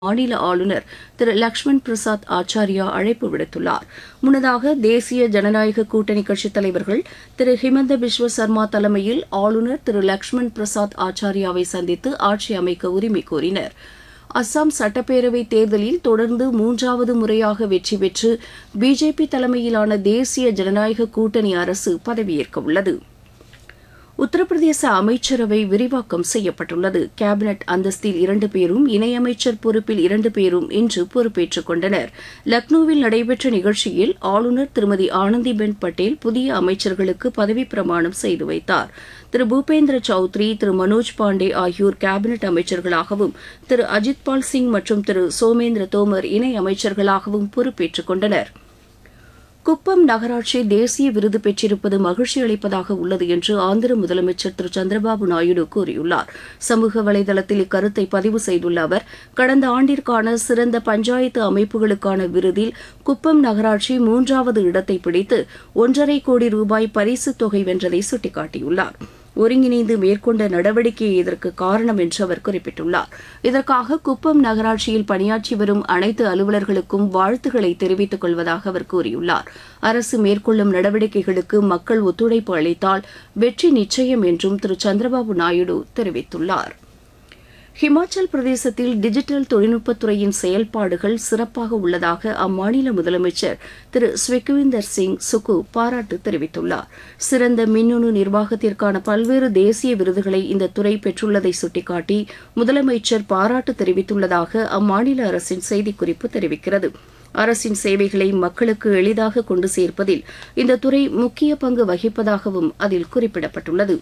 மாநில ஆளுநர் திரு லக்ஷ்மண் பிரசாத் ஆச்சாரியா அழைப்பு விடுத்துள்ளார் முன்னதாக தேசிய ஜனநாயக கூட்டணி கட்சித் தலைவர்கள் திரு ஹிமந்த பிஸ்வ சர்மா தலைமையில் ஆளுநர் திரு லக்ஷ்மண் பிரசாத் ஆச்சாரியாவை சந்தித்து ஆட்சி அமைக்க உரிமை கோரினர் அஸ்ஸாம் சட்டப்பேரவைத் தேர்தலில் தொடர்ந்து மூன்றாவது முறையாக வெற்றி பெற்று பிஜேபி தலைமையிலான தேசிய ஜனநாயக கூட்டணி அரசு பதவியேற்க உள்ளது உத்தரப்பிரதேச அமைச்சரவை விரிவாக்கம் செய்யப்பட்டுள்ளது கேபினெட் அந்தஸ்தில் இரண்டு பேரும் இணையமைச்சர் பொறுப்பில் இரண்டு பேரும் இன்று பொறுப்பேற்றுக் கொண்டனர் லக்னோவில் நடைபெற்ற நிகழ்ச்சியில் ஆளுநர் திருமதி ஆனந்திபென் பட்டேல் புதிய அமைச்சர்களுக்கு பதவிப் பிரமாணம் செய்து வைத்தார் திரு பூபேந்திர சௌத்ரி திரு மனோஜ் பாண்டே ஆகியோர் கேபினெட் அமைச்சர்களாகவும் திரு அஜித்பால் சிங் மற்றும் திரு சோமேந்திர தோமர் இணை அமைச்சர்களாகவும் பொறுப்பேற்றுக் கொண்டனா் குப்பம் நகராட்சி தேசிய விருது பெற்றிருப்பது மகிழ்ச்சி அளிப்பதாக உள்ளது என்று ஆந்திர முதலமைச்சர் திரு சந்திரபாபு நாயுடு கூறியுள்ளார் சமூக வலைதளத்தில் இக்கருத்தை பதிவு செய்துள்ள அவர் கடந்த ஆண்டிற்கான சிறந்த பஞ்சாயத்து அமைப்புகளுக்கான விருதில் குப்பம் நகராட்சி மூன்றாவது இடத்தை பிடித்து ஒன்றரை கோடி ரூபாய் பரிசுத் தொகை வென்றதை சுட்டிக்காட்டியுள்ளார் ஒருங்கிணைந்து மேற்கொண்ட நடவடிக்கையே இதற்கு காரணம் என்று அவர் குறிப்பிட்டுள்ளார் இதற்காக குப்பம் நகராட்சியில் பணியாற்றி வரும் அனைத்து அலுவலர்களுக்கும் வாழ்த்துக்களை தெரிவித்துக் கொள்வதாக அவர் கூறியுள்ளார் அரசு மேற்கொள்ளும் நடவடிக்கைகளுக்கு மக்கள் ஒத்துழைப்பு அளித்தால் வெற்றி நிச்சயம் என்றும் திரு சந்திரபாபு நாயுடு தெரிவித்துள்ளார் ஹிமாச்சல் பிரதேசத்தில் டிஜிட்டல் தொழில்நுட்பத்துறையின் செயல்பாடுகள் சிறப்பாக உள்ளதாக அம்மாநில முதலமைச்சர் திரு ஸ்விக்விந்தர் சிங் சுக்கு பாராட்டு தெரிவித்துள்ளார் சிறந்த மின்னணு நிர்வாகத்திற்கான பல்வேறு தேசிய விருதுகளை இந்த துறை பெற்றுள்ளதை சுட்டிக்காட்டி முதலமைச்சர் பாராட்டு தெரிவித்துள்ளதாக அம்மாநில அரசின் செய்திக்குறிப்பு தெரிவிக்கிறது அரசின் சேவைகளை மக்களுக்கு எளிதாக கொண்டு சேர்ப்பதில் இந்த துறை முக்கிய பங்கு வகிப்பதாகவும் அதில் குறிப்பிடப்பட்டுள்ளது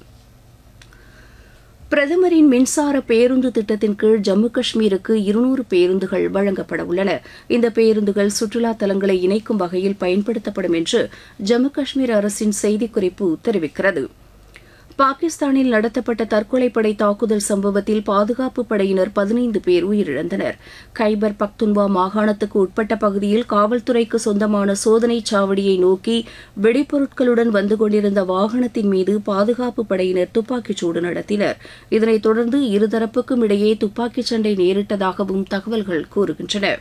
பிரதமரின் மின்சார பேருந்து திட்டத்தின் கீழ் ஜம்மு காஷ்மீருக்கு இருநூறு பேருந்துகள் வழங்கப்பட உள்ளன இந்த பேருந்துகள் சுற்றுலா தலங்களை இணைக்கும் வகையில் பயன்படுத்தப்படும் என்று ஜம்மு காஷ்மீர் அரசின் செய்திக்குறிப்பு தெரிவிக்கிறது பாகிஸ்தானில் நடத்தப்பட்ட தற்கொலைப்படை தாக்குதல் சம்பவத்தில் பாதுகாப்பு படையினர் பதினைந்து பேர் உயிரிழந்தனர் கைபர் பக்துன்வா மாகாணத்துக்கு உட்பட்ட பகுதியில் காவல்துறைக்கு சொந்தமான சோதனைச் சாவடியை நோக்கி வெடிப்பொருட்களுடன் வந்து கொண்டிருந்த வாகனத்தின் மீது பாதுகாப்பு படையினர் துப்பாக்கிச்சூடு நடத்தினர் இதனைத் தொடர்ந்து இருதரப்புக்கும் இடையே துப்பாக்கிச் சண்டை நேரிட்டதாகவும் தகவல்கள் கூறுகின்றன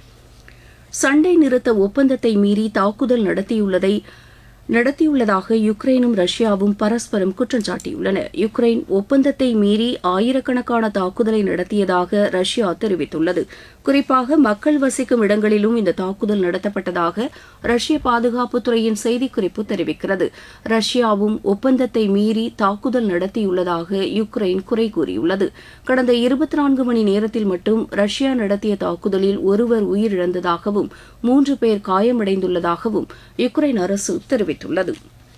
சண்டை நிறுத்த ஒப்பந்தத்தை மீறி தாக்குதல் நடத்தியுள்ளதை நடத்தியுள்ளதாக யுக்ரைனும் ரஷ்யாவும் பரஸ்பரம் குற்றம் சாட்டியுள்ளன யுக்ரைன் ஒப்பந்தத்தை மீறி ஆயிரக்கணக்கான தாக்குதலை நடத்தியதாக ரஷ்யா தெரிவித்துள்ளது குறிப்பாக மக்கள் வசிக்கும் இடங்களிலும் இந்த தாக்குதல் நடத்தப்பட்டதாக ரஷ்ய பாதுகாப்புத்துறையின் செய்திக்குறிப்பு தெரிவிக்கிறது ரஷ்யாவும் ஒப்பந்தத்தை மீறி தாக்குதல் நடத்தியுள்ளதாக யுக்ரைன் குறை கூறியுள்ளது கடந்த இருபத்தி நான்கு மணி நேரத்தில் மட்டும் ரஷ்யா நடத்திய தாக்குதலில் ஒருவர் உயிரிழந்ததாகவும் மூன்று பேர் காயமடைந்துள்ளதாகவும் யுக்ரைன் அரசு தெரிவித்துள்ளது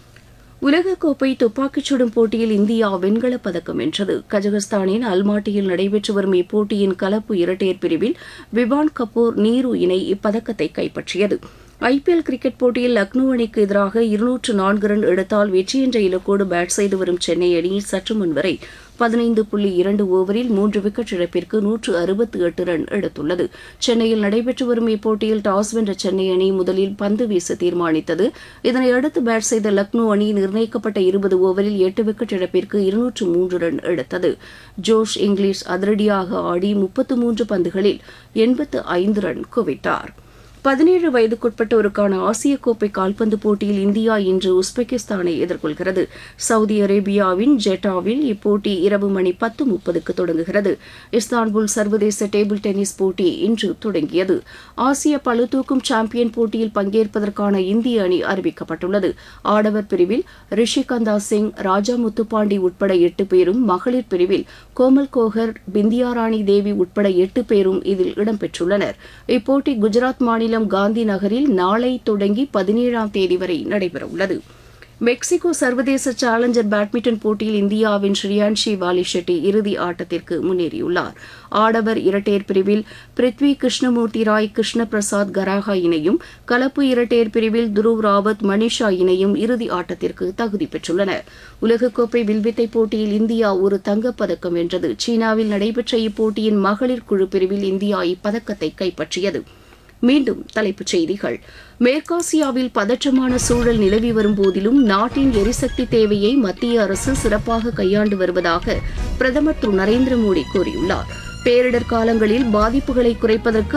உலகக்கோப்பை துப்பாக்கிச் சுடும் போட்டியில் இந்தியா வெண்கலப் பதக்கம் வென்றது கஜகஸ்தானின் அல்மாட்டியில் நடைபெற்று வரும் இப்போட்டியின் கலப்பு இரட்டையர் பிரிவில் விவான் கபூர் நீரு இணை இப்பதக்கத்தை கைப்பற்றியது ஐபிஎல் கிரிக்கெட் போட்டியில் லக்னோ அணிக்கு எதிராக இருநூற்று நான்கு ரன் எடுத்தால் வெற்றி என்ற இலக்கோடு பேட் செய்து வரும் சென்னை அணி சற்று முன் வரை பதினைந்து புள்ளி இரண்டு ஓவரில் மூன்று விக்கெட் இழப்பிற்கு நூற்று அறுபத்தி எட்டு ரன் எடுத்துள்ளது சென்னையில் நடைபெற்று வரும் இப்போட்டியில் டாஸ் வென்ற சென்னை அணி முதலில் பந்து வீச தீர்மானித்தது இதனையடுத்து பேட் செய்த லக்னோ அணி நிர்ணயிக்கப்பட்ட இருபது ஓவரில் எட்டு விக்கெட் இழப்பிற்கு இருநூற்று மூன்று ரன் எடுத்தது ஜோஷ் இங்கிலீஷ் அதிரடியாக ஆடி முப்பத்து மூன்று பந்துகளில் எண்பத்து ஐந்து ரன் குவித்தார் பதினேழு வயதுக்குட்பட்டோருக்கான ஆசிய கோப்பை கால்பந்து போட்டியில் இந்தியா இன்று உஸ்பெகிஸ்தானை எதிர்கொள்கிறது சவுதி அரேபியாவின் ஜெட்டாவில் இப்போட்டி இரவு மணி பத்து முப்பதுக்கு தொடங்குகிறது இஸ்தான்புல் சர்வதேச டேபிள் டென்னிஸ் போட்டி இன்று தொடங்கியது ஆசிய பளுதூக்கும் சாம்பியன் போட்டியில் பங்கேற்பதற்கான இந்திய அணி அறிவிக்கப்பட்டுள்ளது ஆடவர் பிரிவில் ரிஷிகந்தா சிங் ராஜா முத்துப்பாண்டி உட்பட எட்டு பேரும் மகளிர் பிரிவில் கோமல் கோகர் பிந்தியாராணி தேவி உட்பட எட்டு பேரும் இதில் இடம்பெற்றுள்ளனர் இப்போட்டி குஜராத் மாநிலம் மாநிலம் காந்தி நகரில் நாளை தொடங்கி பதினேழாம் தேதி வரை நடைபெறவுள்ளது மெக்சிகோ சர்வதேச சேலஞ்சர் பேட்மிண்டன் போட்டியில் இந்தியாவின் ஸ்ரீயான்ஷி வாலி ஷெட்டி இறுதி ஆட்டத்திற்கு முன்னேறியுள்ளார் ஆடவர் இரட்டையர் பிரிவில் பிருத்வி கிருஷ்ணமூர்த்தி ராய் கிருஷ்ண பிரசாத் கராகா இணையும் கலப்பு இரட்டையர் பிரிவில் துருவ் ராவத் மனிஷா இணையும் இறுதி ஆட்டத்திற்கு தகுதி பெற்றுள்ளனர் உலகக்கோப்பை வில்வித்தை போட்டியில் இந்தியா ஒரு தங்கப்பதக்கம் வென்றது சீனாவில் நடைபெற்ற இப்போட்டியின் மகளிர் குழு பிரிவில் இந்தியா இப்பதக்கத்தை கைப்பற்றியது மீண்டும் தலைப்புச் செய்திகள் மேற்காசியாவில் பதற்றமான சூழல் நிலவி வரும் போதிலும் நாட்டின் எரிசக்தி தேவையை மத்திய அரசு சிறப்பாக கையாண்டு வருவதாக பிரதமர் திரு நரேந்திர மோடி கூறியுள்ளார் பேரிடர் காலங்களில் பாதிப்புகளை குறைப்பதற்கு